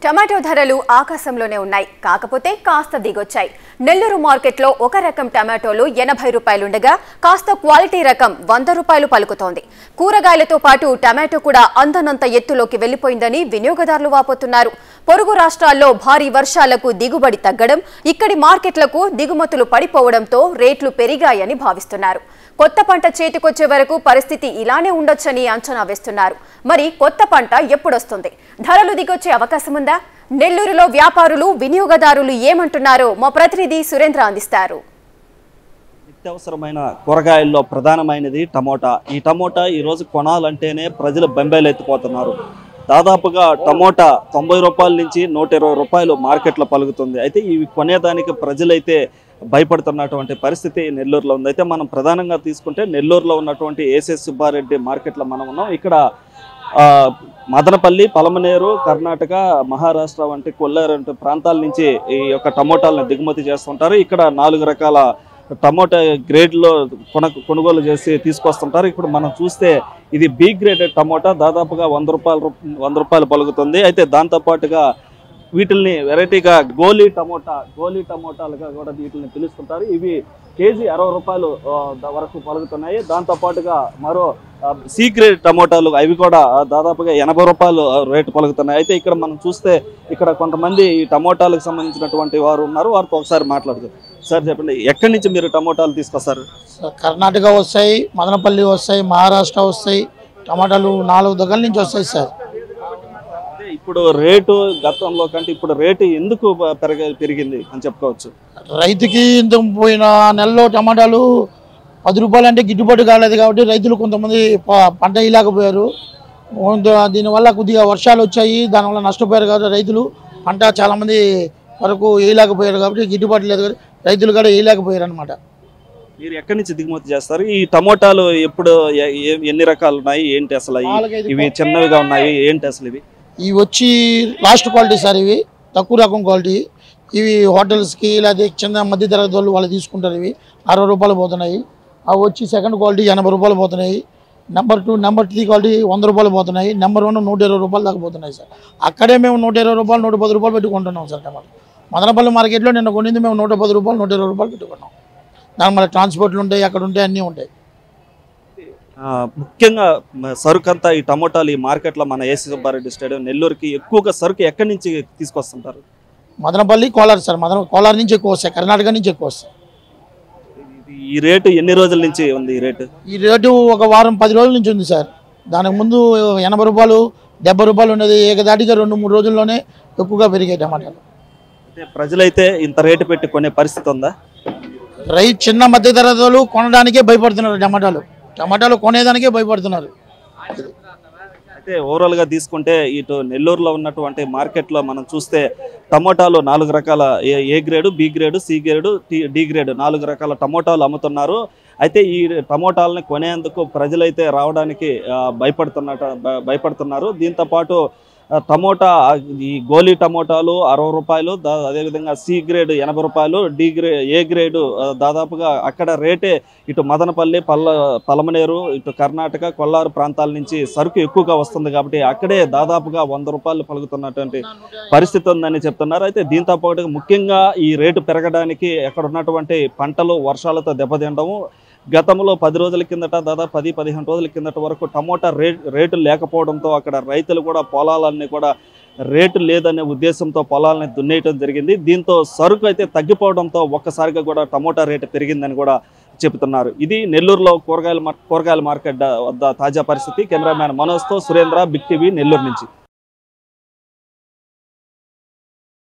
Tomato ధరలు ఆకాశంలోనే ఉన్నాయి కాకపోతే కాస్త దిగొచ్చాయి నెల్లూరు మార్కెట్లో ఒక రకం టమాటోలు ఎనభై రూపాయలుండగా కాస్త క్వాలిటీ రకం వంద రూపాయలు పలుకుతోంది కూరగాయలతో పాటు టమాటో కూడా అందనంత ఎత్తులోకి వెళ్లిపోయిందని వినియోగదారులు వాపోతున్నారు పొరుగు రాష్ట్రాల్లో భారీ వర్షాలకు దిగుబడి తగ్గడం ఇక్కడి మార్కెట్లకు దిగుమతులు పడిపోవడంతో రేట్లు పెరిగాయని భావిస్తున్నారు కొత్త పంట చేతికొచ్చే వరకు పరిస్థితి ఇలానే ఉండొచ్చని అంచనా వేస్తున్నారు మరి కొత్త పంట ఎప్పుడొస్తుంది ధరలు దిగొచ్చే అవకాశం ఉందా నెల్లూరులో వ్యాపారులు వినియోగదారులు ఏమంటున్నారో మా ప్రతినిధి సురేంద్ర అందిస్తారు నిత్యావసరమైన కూరగాయల్లో ప్రధానమైనది టమోటా ఈ టమోటా ఈ రోజు కొనాలంటేనే ప్రజలు బెంబేలు ఎత్తిపోతున్నారు దాదాపుగా టమోటా తొంభై రూపాయల నుంచి నూట ఇరవై రూపాయలు మార్కెట్లో పలుకుతుంది అయితే ఇవి కొనేదానికి ప్రజలైతే భయపడుతున్నటువంటి పరిస్థితి నెల్లూరులో ఉంది అయితే మనం ప్రధానంగా తీసుకుంటే నెల్లూరులో ఉన్నటువంటి ఏసెస్ సుబ్బారెడ్డి మార్కెట్లో మనం ఉన్నాం ఇక్కడ ఆ, మదనపల్లి పలమనేరు కర్ణాటక మహారాష్ట్ర వంటి కొల్లేరు వంటి ప్రాంతాల నుంచి ఈ యొక్క టమోటాలను దిగుమతి చేస్తుంటారు ఇక్కడ నాలుగు రకాల టమోటా గ్రేడ్లో కొన కొనుగోలు చేసి తీసుకొస్తుంటారు ఇప్పుడు మనం చూస్తే ఇది బి గ్రేడ్ టమోటా దాదాపుగా వంద రూపాయల రూప- వంద రూపాయలు పలుకుతుంది అయితే దాంతోపాటుగా వీటిల్ని వెరైటీగా గోలీ టమోటా గోలీ టమోటాలుగా కూడా వీటిని పిలుస్తుంటారు ఇవి కేజీ అరవై రూపాయలు ఆ, ద- వరకు పలుకుతున్నాయి దాంతో పాటుగా మరో ఆ, సి గ్రేడ్ టమోటాలు అవి కూడా ఆ, దాదాపుగా ఎనభై రూపాయలు ఆ, రేటు పలుకుతున్నాయి అయితే ఇక్కడ మనం చూస్తే ఇక్కడ కొంతమంది ఈ టమోటాలకు సంబంధించినటువంటి వారు ఉన్నారు వారితో ఒకసారి మాట్లాడుతారు సార్ చెప్పండి ఎక్కడి నుంచి మీరు టమోటాలు తీసుకొస్తారు కర్ణాటక వస్తాయి మదనపల్లి వస్తాయి మహారాష్ట్ర వస్తాయి టమాటాలు నాలుగు దగ్గర నుంచి వస్తాయి సార్ అంటే ఇప్పుడు రేటు గతంలో కంటే ఇప్పుడు రేటు ఎందుకు ప- పెరగ పెరిగింది అని చెప్పుకోవచ్చు రైతుకి ఇంత పోయిన నెలలో టమాటాలు పది రూపాయలు అంటే గిట్టుబాటు కాలేదు కాబట్టి రైతులు కొంతమంది ప- పంట వేయలేకపోయారు కొంత- దీనివల్ల కొద్దిగా వర్షాలు వచ్చాయి దానివల్ల నష్టపోయారు కాబట్టి రైతులు పంట చాలామంది వరకు వేయలేకపోయారు కాబట్టి గిట్టుబాటు లేదు కాబట్టి రైతులు కూడా వేయలేకపోయారు అనమాట మీరు ఎక్కడి నుంచి దిగుమతి చేస్తారు ఈ టమోటాలు ఎప్పుడు ఎ- ఎ- ఎన్ని రకాలు ఉన్నాయి ఏంటి అసలు ఇవి? నాలుగైదు ఇవి చిన్నవిగా ఉన్నాయి ఏంటి అసలు ఇవి ఇవి వచ్చి లాస్ట్ క్వాలిటీ సార్ ఇవి తక్కువ రకం క్వాలిటీ ఇవి హోటల్స్కి లేదా చిన్న మధ్య తరగతి వాళ్ళు వాళ్ళు తీసుకుంటారు ఇవి అరవై రూపాయలు పోతున్నాయి అవి వచ్చి సెకండ్ క్వాలిటీ ఎనభై రూపాయలు పోతున్నాయి number two number three quality వంద రూపాయలు పోతున్నాయి నెంబర్ వన్ నూట ఇరవై రూపాయలు దాకా పోతున్నాయి సార్ అక్కడే మేము నూట ఇరవై రూపాయలు నూట పది రూపాయలు పెట్టుకుంటున్నాం సార్ టమాటా మదనపల్లి మార్కెట్లో నిన్న కొనింది మేము నూట పది రూపాయలు నూట ఇరవై రూపాయలు పెట్టుకున్నాం దాని మళ్ళీ ట్రాన్స్పోర్ట్లు ఉంటాయి అక్కడ ఉంటాయి అన్నీ ఉంటాయి ఆ, ముఖ్యంగా మ- సరుకు అంతా ఈ టమోటాలు ఈ మార్కెట్లో మన ఏసీ సుబ్బారెడ్డి స్టేడియం నెల్లూరుకి ఎక్కువగా సరుకు ఎక్కడి నుంచి తీసుకొస్తుంటారు మదనపల్లి కోలార్ సార్ మదన కోలార్ నుంచి ఎక్కువ వస్తాయి కర్ణాటక నుంచి ఎక్కువ వస్తాయి ఇది- ఈ రేటు ఎన్ని రోజుల నుంచి ఉంది ఈ రేటు ఈ రేటు ఒక వారం పది రోజుల నుంచి ఉంది సార్ దానికి ముందు ఎనభై రూపాయలు డెబ్బై రూపాయలు ఉన్నది ఏకదాటిగా రెండు మూడు రోజుల్లోనే ఎక్కువగా పెరిగాయి టమాటాలు అంటే ప్రజలైతే ఇంత రేటు పెట్టి కొనే పరిస్థితి ఉందా రైతు చిన్న మధ్య తరగతి వాళ్ళు కొనడానికే భయపడుతున్నారు టమాటాలు టమాటాలు కొనేదానికే భయపడుతున్నారు అయితే ఓవరాల్ గా తీసుకుంటే ఇటు నెల్లూరులో ఉన్నటువంటి మార్కెట్లో మనం చూస్తే టమోటాలు నాలుగు రకాల A A grade B grade C grade T D grade నాలుగు రకాల టమోటాలు అమ్ముతున్నారు అయితే ఈ టమోటాలని కొనేందుకు ప్రజలైతే రావడానికి ఆ, భయపడుతున్నట భ- భయపడుతున్నారు దీంతో పాటు ఆ, టమోటా ఆ, ఈ గోలీ టమోటాలు అరవై రూపాయలు దా- అదేవిధంగా సి గ్రేడ్ ఎనభై రూపాయలు డి గ్రే ఏ గ్రేడు ఆ, దాదాపుగా అక్కడ రేటే ఇటు మదనపల్లి పల్ల పలమనేరు ఇటు కర్ణాటక కొల్లారు ప్రాంతాల నుంచి సరుకు ఎక్కువగా వస్తుంది కాబట్టి అక్కడే దాదాపుగా వంద రూపాయలు పలుకుతున్నటువంటి పరిస్థితి ఉందని చెప్తున్నారు అయితే దీంతో పాటు ముఖ్యంగా ఈ రేటు పెరగడానికి అక్కడ ఉన్నటువంటి పంటలు వర్షాలతో దెబ్బతినడము గతంలో పది రోజుల కిందట దాదాపు పది పదిహేను రోజుల కిందట వరకు టమోటా రే రేటు లేకపోవడంతో అక్కడ రైతులు కూడా పొలాలన్నీ కూడా రేటు లేదనే ఉద్దేశంతో పొలాలని దున్నేయటం జరిగింది దీంతో సరుకు అయితే తగ్గిపోవడంతో ఒక్కసారిగా కూడా టమోటా రేటు పెరిగిందని కూడా చెబుతున్నారు ఇది నెల్లూరులో కూరగాయల మార్- కూరగాయల మార్కెట్ వద్ద తాజా పరిస్థితి కెమెరామ్యాన్ మనోజ్తో సురేంద్ర బిగ్ టీవీ నెల్లూరు నుంచి